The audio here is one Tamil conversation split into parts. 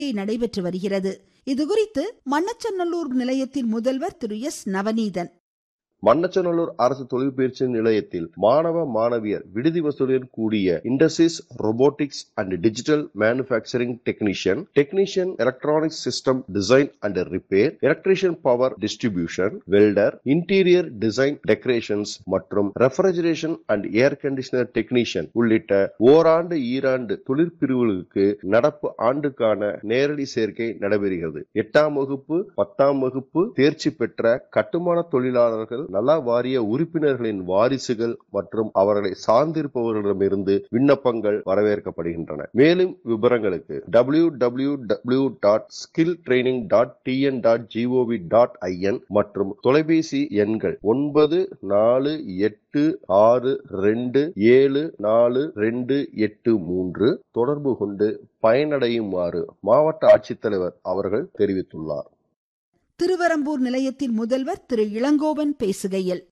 நடைபெற்று வருகிறது இதுகுறித்து மண்ணச்சநல்லூர் நிலையத்தின் முதல்வர் திரு எஸ் நவநீதன் மண்ணச்சநல்லூர் அரசு தொழிற்பயிற்சி நிலையத்தில் மாணவ மாணவியர் விடுதி வசதியுடன் கூடிய industries robotics and digital manufacturing technician technician electronic system design and repair electrician power distribution welder interior design decorations மற்றும் refrigeration and air conditioner technician உள்ளிட்ட ஓராண்டு ஈராண்டு தொழிற்பிரிவுகளுக்கு நடப்பு ஆண்டுக்கான நேரடி சேர்க்கை நடைபெறுகிறது எட்டாம் வகுப்பு பத்தாம் வகுப்பு தேர்ச்சி பெற்ற கட்டுமான தொழிலாளர்கள் நல வாரிய உறுப்பினர்களின் வாரிசுகள் மற்றும் அவர்களை சார்ந்திருப்பவர்களிடமிருந்து விண்ணப்பங்கள் வரவேற்கப்படுகின்றன மேலும் விவரங்களுக்கு W W W dot skill training dot TN dot GOV dot IN மற்றும் தொலைபேசி எண்கள் ஒன்பது நாலு எட்டு ஆறு ரெண்டு ஏழு நாலு ரெண்டு எட்டு மூன்று தொடர்பு கொண்டு பயனடையுமாறு மாவட்ட ஆட்சித்தலைவர் அவர்கள் தெரிவித்துள்ளார் திருவரம்பூர் நிலையத்தின் முதல்வர் திரு இளங்கோவன் பேசுகையில்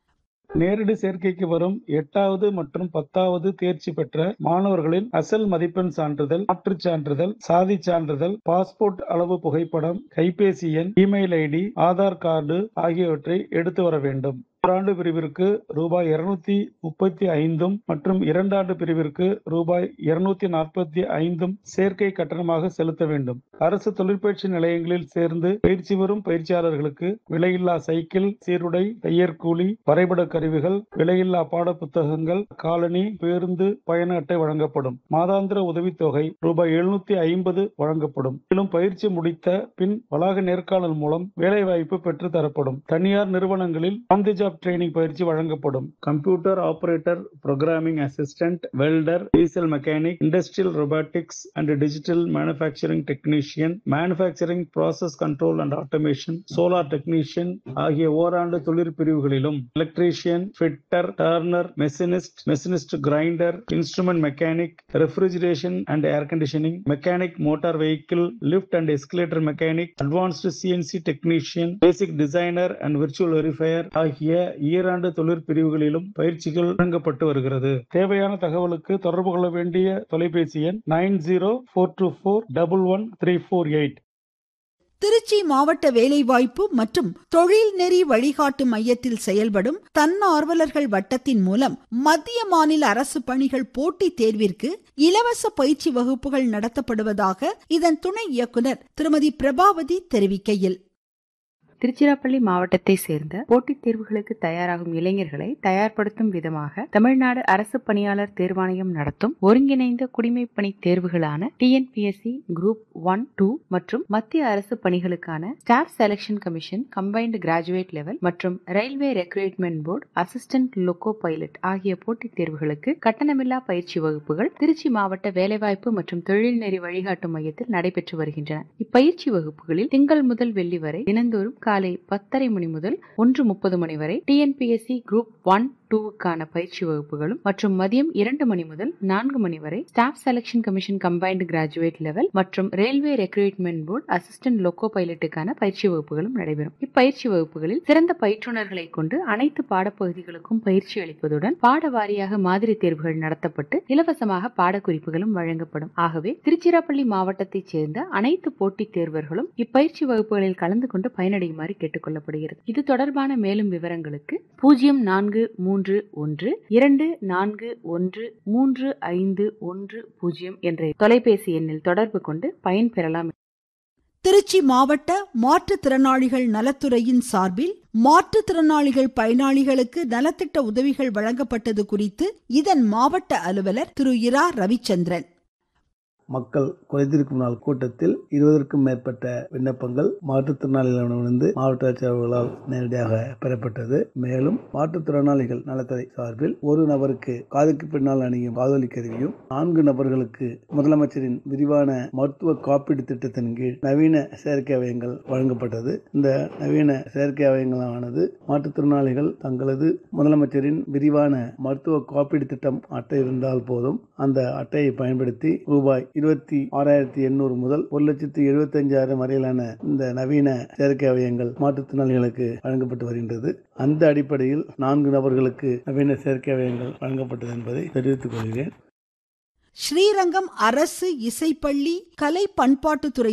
நேரடி சேர்க்கைக்கு வரும் எட்டாவது மற்றும் பத்தாவது தேர்ச்சி பெற்ற மாணவர்களின் அசல் மதிப்பெண் சான்றிதழ் மாற்றுச் சான்றிதழ் சாதி சான்றிதழ் பாஸ்போர்ட் அளவு புகைப்படம் கைபேசி எண் இமெயில் ஐடி ஆதார் கார்டு ஆகியவற்றை எடுத்து வர வேண்டும் ஓராண்டு பிரிவிற்கு ரூபாய் இருநூத்தி முப்பத்தி ஐந்தும் மற்றும் இரண்டாண்டு பிரிவிற்கு ரூபாய் இருநூத்தி நாற்பத்தி ஐந்தும் சேர்க்கை கட்டணமாக செலுத்த வேண்டும் அரசு தொழிற்பயிற்சி நிலையங்களில் சேர்ந்து பயிற்சி பெறும் பயிற்சியாளர்களுக்கு விலையில்லா சைக்கிள் சீருடை தையற்கூலி வரைபட கருவிகள் விலையில்லா பாட புத்தகங்கள் காலனி பேருந்து பயண அட்டை வழங்கப்படும் மாதாந்திர உதவித்தொகை ரூபாய் எழுநூத்தி ஐம்பது வழங்கப்படும் மேலும் பயிற்சி முடித்த பின் வளாக நேர்காணல் மூலம் வேலைவாய்ப்பு பெற்று தரப்படும் தனியார் நிறுவனங்களில் ஆன் தி ஜாப் ட்ரைனிங் பயிற்சி வழங்கப்படும் computer operator programming assistant welder diesel mechanic industrial robotics and digital manufacturing technician manufacturing process control and automation solar technician ஆகிய ஓராண்டு தொழிற்பிரிவுகளிலும் electrician fitter turner machinist machinist grinder instrument mechanic refrigeration and air conditioning mechanic motor vehicle lift and escalator mechanic advanced CNC technician basic designer and virtual verifier ஆகிய ஈராண்டு தொழிற்பிரிவுகளிலும் பயிற்சிகள் வழங்கப்பட்டு வருகிறது தேவையான தகவலுக்கு தொடர்பு கொள்ள வேண்டிய தொலைபேசி எண் nine zero four two four double one three four eight Trichy மாவட்ட வேலைவாய்ப்பு மற்றும் தொழில் நெறி வழிகாட்டு மையத்தில் செயல்படும் தன்னார்வலர்கள் வட்டத்தின் மூலம் மத்திய மாநில அரசு பணிகள் போட்டித் தேர்விற்கு இலவச பயிற்சி வகுப்புகள் நடத்தப்படுவதாக இதன் துணை இயக்குனர் திருமதி பிரபாவதி தெரிவிக்கையில் திருச்சிராப்பள்ளி மாவட்டத்தை சேர்ந்த போட்டித் தேர்வுகளுக்கு தயாராகும் இளைஞர்களை தயார்படுத்தும் விதமாக தமிழ்நாடு அரசு பணியாளர் தேர்வாணையம் நடத்தும் ஒருங்கிணைந்த குடிமைப்பணி தேர்வுகளான டிஎன்பிஎஸ்சி குரூப் ஒன் டூ மற்றும் மத்திய அரசு பணிகளுக்கான staff selection commission combined graduate level மற்றும் railway recruitment board assistant loco pilot ஆகிய போட்டித் தேர்வுகளுக்கு கட்டணமில்லா பயிற்சி வகுப்புகள் திருச்சி மாவட்ட வேலைவாய்ப்பு மற்றும் தொழில்நெறி வழிகாட்டு மையத்தில் நடைபெற்று வருகின்றன இப்பயிற்சி வகுப்புகளில் திங்கள் முதல் வெள்ளி வரை தினந்தோறும் காலை பத்தரை மணி முதல் ஒன்று முப்பது மணி வரை டிஎன்பிஎஸ்சி குரூப் ஒன் டூவுக்கான பயிற்சி வகுப்புகளும் மற்றும் மதியம் இரண்டு மணி முதல் நான்கு மணி வரை staff selection commission combined graduate level மற்றும் railway recruitment board assistant loco பைலட்டுக்கான பயிற்சி வகுப்புகளும் நடைபெறும் இப்பயிற்சி வகுப்புகளில் சிறந்த பயிற்றுநர்களை கொண்டு அனைத்து பாடப்பகுதிகளுக்கும் பயிற்சி அளிப்பதுடன் பாட வாரியாக மாதிரி தேர்வுகள் நடத்தப்பட்டு இலவசமாக பாடக்குறிப்புகளும் வழங்கப்படும் ஆகவே திருச்சிராப்பள்ளி மாவட்டத்தைச் சேர்ந்த அனைத்து போட்டித் தேர்வர்களும் இப்பயிற்சி வகுப்புகளில் கலந்து கொண்டு பயனடையுமாறு கேட்டுக் கொள்ளப்படுகிறது இது தொடர்பான மேலும் விவரங்களுக்கு பூஜ்ஜியம் நான்கு மூன்று ஒன்று இரண்டு நான்கு ஒன்று மூன்று ஐந்து ஒன்று பூஜ்ஜியம் என்ற தொலைபேசி எண்ணில் தொடர்பு கொண்டு பயன்பெறலாம் திருச்சி மாவட்ட மாற்றுத்திறனாளிகள் நலத்துறையின் சார்பில் மாற்றுத்திறனாளிகள் பயனாளிகளுக்கு நலத்திட்ட உதவிகள் வழங்கப்பட்டது குறித்து இதன் மாவட்ட அலுவலர் திரு இரா ரவிச்சந்திரன் மக்கள் குறைதீர்க்கும் நாள் கூட்டத்தில் இருபதற்கும் மேற்பட்ட விண்ணப்பங்கள் மாற்றுத்திறனாளிகளிடமிருந்து மாவட்ட ஆட்சியர்களால் நேரடியாக பெறப்பட்டது மேலும் மாற்றுத்திறனாளிகள் நலத்துறை சார்பில் ஒரு நபருக்கு காதுக்கு பின்னால் அணியும் காதொலி கருவியும் நான்கு நபர்களுக்கு முதலமைச்சரின் விரிவான மருத்துவ காப்பீடு திட்டத்தின் கீழ் நவீன செயற்கை அவயங்கள் வழங்கப்பட்டது இந்த நவீன செயற்கை அவயங்களானது மாற்றுத்திறனாளிகள் தங்களது முதலமைச்சரின் விரிவான மருத்துவ காப்பீடு திட்டம் அட்டை இருந்தால் போதும் அந்த அட்டையை பயன்படுத்தி ரூபாய் இருபத்தி ஆறாயிரத்தி எண்ணூறு முதல் ஒரு லட்சத்தி எழுபத்தி அஞ்சாயிரம் வரையிலான இந்த நவீன செயற்கை அவயங்கள் மாற்றுத்திறனாளிகளுக்கு வழங்கப்பட்டு வருகின்றது அந்த அடிப்படையில் நான்கு நபர்களுக்கு நவீன செயற்கை அவயங்கள் வழங்கப்பட்டது என்பதை தெரிவித்துக் கொள்கிறேன் ஸ்ரீரங்கம் அரசு இசைப்பள்ளி கலை பண்பாட்டுத்துறை